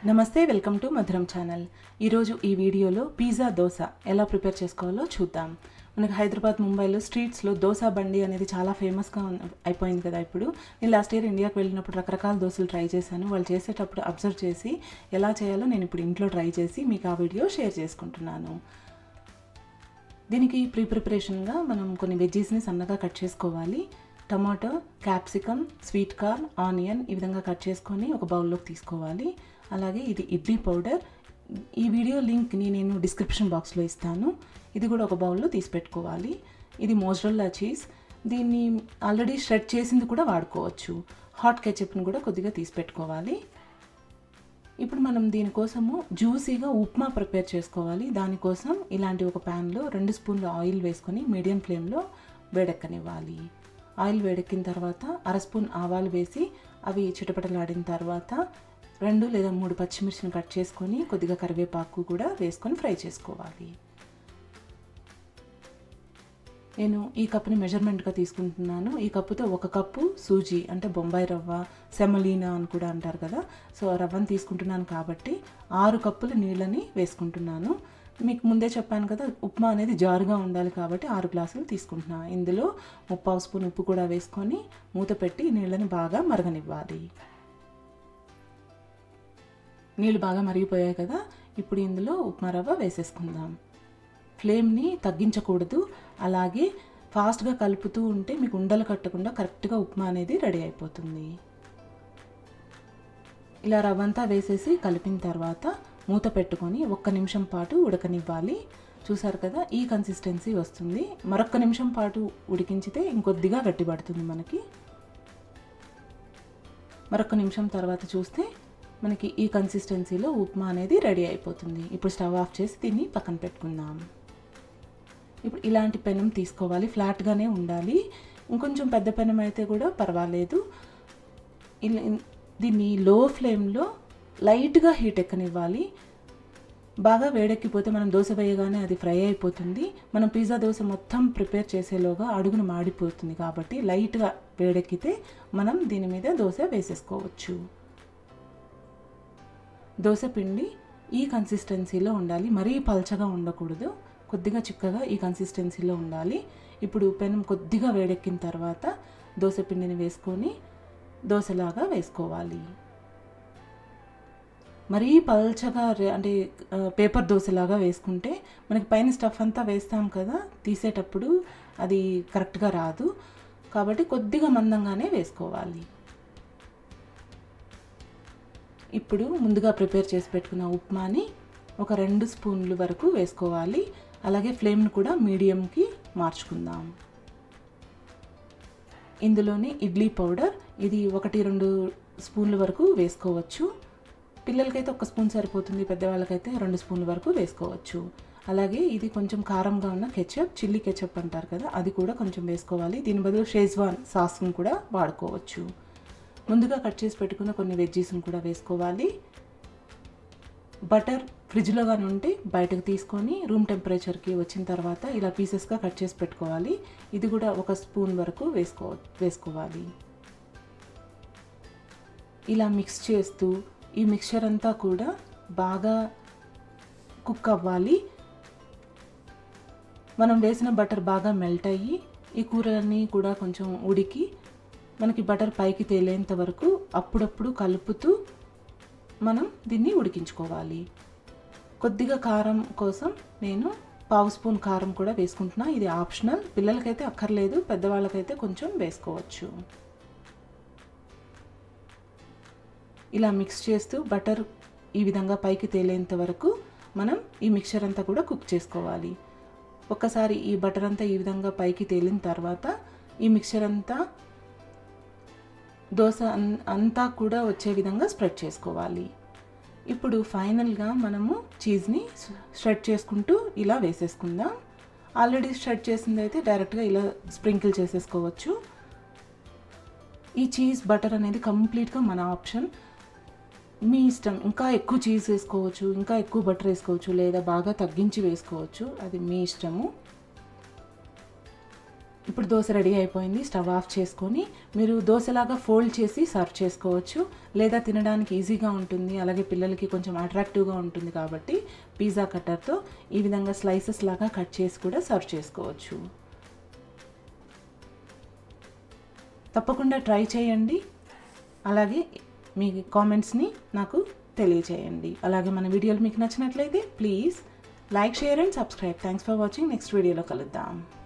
నమస్తే welcome to మధురం channel ఈరోజు ఈ వీడియోలో పిజ్జా దోశ ఎలా ప్రిపేర్ చేసుకోవాలో చూద్దాం మనకి హైదరాబాద్ ముంబైలో స్ట్రీట్స్లో దోశ బండి అనేది చాలా ఫేమస్గా ఉన్న- అయిపోయింది కదా ఇప్పుడు నేను లాస్ట్ ఇయర్ ఇండియాకి వెళ్ళినప్పుడు రకరకాల దోశలు ట్రై చేశాను వాళ్ళు చేసేటప్పుడు అబ్జర్వ్ చేసి ఎలా చేయాలో నేను ఇప్పుడు ఇంట్లో ట్రై చేసి మీకు ఆ వీడియో షేర్ చేసుకుంటున్నాను దీనికి ప్రీ ప్రిపరేషన్గా మనం కొన్ని వెజ్జీస్ని సన్నగా కట్ చేసుకోవాలి tomato capsicum sweet corn onion ఈ విధంగా కట్ చేసుకొని ఒక బౌల్లోకి తీసుకోవాలి అలాగే ఇది ఇడ్లీ పౌడర్ ఈ వీడియో లింక్ని నేను డిస్క్రిప్షన్ బాక్స్లో ఇస్తాను ఇది కూడా ఒక బౌల్లో తీసి పెట్టుకోవాలి ఇది మోజరల్లా చీజ్ దీన్ని ఆల్రెడీ షెడ్ చేసింది కూడా వాడుకోవచ్చు హాట్ కెచప్ని కూడా కొద్దిగా తీసి పెట్టుకోవాలి ఇప్పుడు మనం దీనికోసము జ్యూసీగా ఉప్మా ప్రిపేర్ చేసుకోవాలి దానికోసం ఇలాంటి ఒక ప్యాన్లో రెండు స్పూన్ల ఆయిల్ వేసుకొని మీడియం ఫ్లేమ్లో వేడెక్కనివ్వాలి ఆయిల్ వేడెక్కిన తర్వాత అర స్పూన్ ఆవాలు వేసి అవి చిటపటలాడిన తర్వాత రెండు లేదా మూడు పచ్చిమిర్చిని కట్ చేసుకొని కొద్దిగా కరివేపాకు కూడా వేసుకొని ఫ్రై చేసుకోవాలి నేను ఈ కప్పుని మెజర్మెంట్గా తీసుకుంటున్నాను ఈ కప్పుతో ఒక కప్పు సూజీ అంటే బొంబాయి రవ్వ సెమలీనా అని కూడా అంటారు కదా సో ఆ రవ్వని తీసుకుంటున్నాను కాబట్టి ఆరు కప్పుల నీళ్ళని వేసుకుంటున్నాను మీకు ముందే చెప్పాను కదా ఉప్మా అనేది జారుగా ఉండాలి కాబట్టి ఆరు గ్లాసులు తీసుకుంటున్నాను ఇందులో ముప్పావు స్పూన్ ఉప్పు కూడా వేసుకొని మూత పెట్టి నీళ్ళని బాగా మరగనివ్వాలి నీళ్ళు బాగా మరిగిపోయాయి కదా ఇప్పుడు ఇందులో ఉప్మా రవ్వ వేసేసుకుందాం ఫ్లేమ్ని తగ్గించకూడదు అలాగే ఫాస్ట్గా కలుపుతూ ఉంటే మీకు ఉండలు కట్టకుండా కరెక్ట్గా ఉప్మా అనేది రెడీ అయిపోతుంది ఇలా రవ్వంతా వేసేసి కలిపిన తర్వాత మూత పెట్టుకొని ఒక్క నిమిషం పాటు ఉడకనివ్వాలి చూసారు కదా ఈ కన్సిస్టెన్సీ వస్తుంది మరొక్క నిమిషం పాటు ఉడికించితే ఇంకొద్దిగా గట్టిపడుతుంది మనకి మరొక నిమిషం తర్వాత చూస్తే మనకి ఈ కన్సిస్టెన్సీలో ఉప్మా అనేది రెడీ అయిపోతుంది ఇప్పుడు స్టవ్ ఆఫ్ చేసి దీన్ని పక్కన పెట్టుకుందాం ఇప్పుడు ఇలాంటి పెనం తీసుకోవాలి ఫ్లాట్గానే ఉండాలి ఇంకొంచెం పెద్ద పెనం అయితే కూడా పర్వాలేదు ఇలా దీన్ని లో ఫ్లేమ్లో లైట్గా హీట్ ఎక్కనివ్వాలి బాగా వేడెక్కిపోతే మనం దోశ వేయగానే అది ఫ్రై అయిపోతుంది మనం పిజ్జా దోశ మొత్తం ప్రిపేర్ చేసేలోగా అడుగును మాడిపోతుంది కాబట్టి లైట్గా వేడెక్కితే మనం దీని మీద దోశ వేసేసుకోవచ్చు దోశ పిండి ఈ కన్సిస్టెన్సీలో ఉండాలి మరీ పల్చగా ఉండకూడదు కొద్దిగా చిక్కగా ఈ కన్సిస్టెన్సీలో ఉండాలి ఇప్పుడు పెనం కొద్దిగా వేడెక్కిన తర్వాత దోశ పిండిని వేసుకొని దోశలాగా వేసుకోవాలి మరీ పల్చగా రే- అంటే ఆ, పేపర్ దోశలాగా వేసుకుంటే మనకి పైన స్టఫ్ అంతా వేస్తాం కదా తీసేటప్పుడు అది కరెక్ట్గా రాదు కాబట్టి కొద్దిగా మందంగానే వేసుకోవాలి ఇప్పుడు ముందుగా ప్రిపేర్ చేసి పెట్టుకున్న ఉప్మాని ఒక రెండు స్పూన్లు వరకు వేసుకోవాలి అలాగే ఫ్లేమ్ను కూడా మీడియంకి మార్చుకుందాం ఇందులోని ఇడ్లీ పౌడర్ ఇది ఒకటి రెండు స్పూన్ల వరకు వేసుకోవచ్చు పిల్లలకైతే ఒక స్పూన్ సరిపోతుంది పెద్దవాళ్ళకైతే రెండు స్పూన్ల వరకు వేసుకోవచ్చు అలాగే ఇది కొంచెం కారంగా ఉన్న కెచప్ చిల్లీ కెచప్ అంటారు కదా అది కూడా కొంచెం వేసుకోవాలి దీని బదులు షేజ్వాన్ సాస్ని కూడా వాడుకోవచ్చు ముందుగా కట్ చేసి పెట్టుకున్న కొన్ని వెజ్జీస్ని కూడా వేసుకోవాలి బటర్ ఫ్రిడ్జ్లో కానీ ఉంటే బయటకు తీసుకొని రూమ్ టెంపరేచర్కి వచ్చిన తర్వాత ఇలా పీసెస్గా కట్ చేసి పెట్టుకోవాలి ఇది కూడా ఒక స్పూన్ వరకు వేసుకో వేసుకోవాలి ఇలా మిక్స్ చేస్తూ ఈ మిక్చర్ అంతా కూడా బాగా కుక్ అవ్వాలి మనం వేసిన బటర్ బాగా మెల్ట్ అయ్యి ఈ కూరని కూడా కొంచెం ఉడికి మనకి బటర్ పైకి తేలేంత వరకు అప్పుడప్పుడు కలుపుతూ మనం దీన్ని ఉడికించుకోవాలి కొద్దిగా కారం కోసం నేను పావు స్పూన్ కారం కూడా వేసుకుంటున్నా ఇది ఆప్షనల్ పిల్లలకైతే అక్కర్లేదు పెద్దవాళ్ళకైతే కొంచెం వేసుకోవచ్చు ఇలా మిక్స్ చేస్తూ బటర్ ఈ విధంగా పైకి తేలేంత వరకు మనం ఈ మిక్చర్ అంతా కూడా కుక్ చేసుకోవాలి ఒక్కసారి ఈ బటర్ అంతా ఈ విధంగా పైకి తేలిన తర్వాత ఈ మిక్చర్ అంతా దోశ అన్- అంతా కూడా వచ్చే విధంగా స్ప్రెడ్ చేసుకోవాలి ఇప్పుడు ఫైనల్గా మనము చీజ్ని స్ప్రెడ్ చేసుకుంటూ ఇలా వేసేసుకుందాం ఆల్రెడీ స్ప్రెడ్ చేసింది అయితే డైరెక్ట్గా ఇలా స్ప్రింకిల్ చేసేసుకోవచ్చు ఈ చీజ్ బటర్ అనేది కంప్లీట్గా మన ఆప్షన్ మీ ఇష్టం ఇంకా ఎక్కువ చీజ్ వేసుకోవచ్చు ఇంకా ఎక్కువ బటర్ వేసుకోవచ్చు లేదా బాగా తగ్గించి వేసుకోవచ్చు అది మీ ఇష్టము ఇప్పుడు దోశ రెడీ అయిపోయింది స్టవ్ ఆఫ్ చేసుకొని మీరు దోశలాగా ఫోల్డ్ చేసి సర్వ్ చేసుకోవచ్చు లేదా తినడానికి ఈజీగా ఉంటుంది అలాగే పిల్లలకి కొంచెం అట్రాక్టివ్గా ఉంటుంది కాబట్టి పిజ్జా కట్టర్తో ఈ విధంగా స్లైసెస్ లాగా కట్ చేసి కూడా సర్వ్ చేసుకోవచ్చు తప్పకుండా ట్రై చేయండి అలాగే మీ కామెంట్స్ని నాకు తెలియచేయండి అలాగే మన వీడియోలు మీకు నచ్చినట్లయితే please like share and subscribe thanks for watching next వీడియోలో కలుద్దాం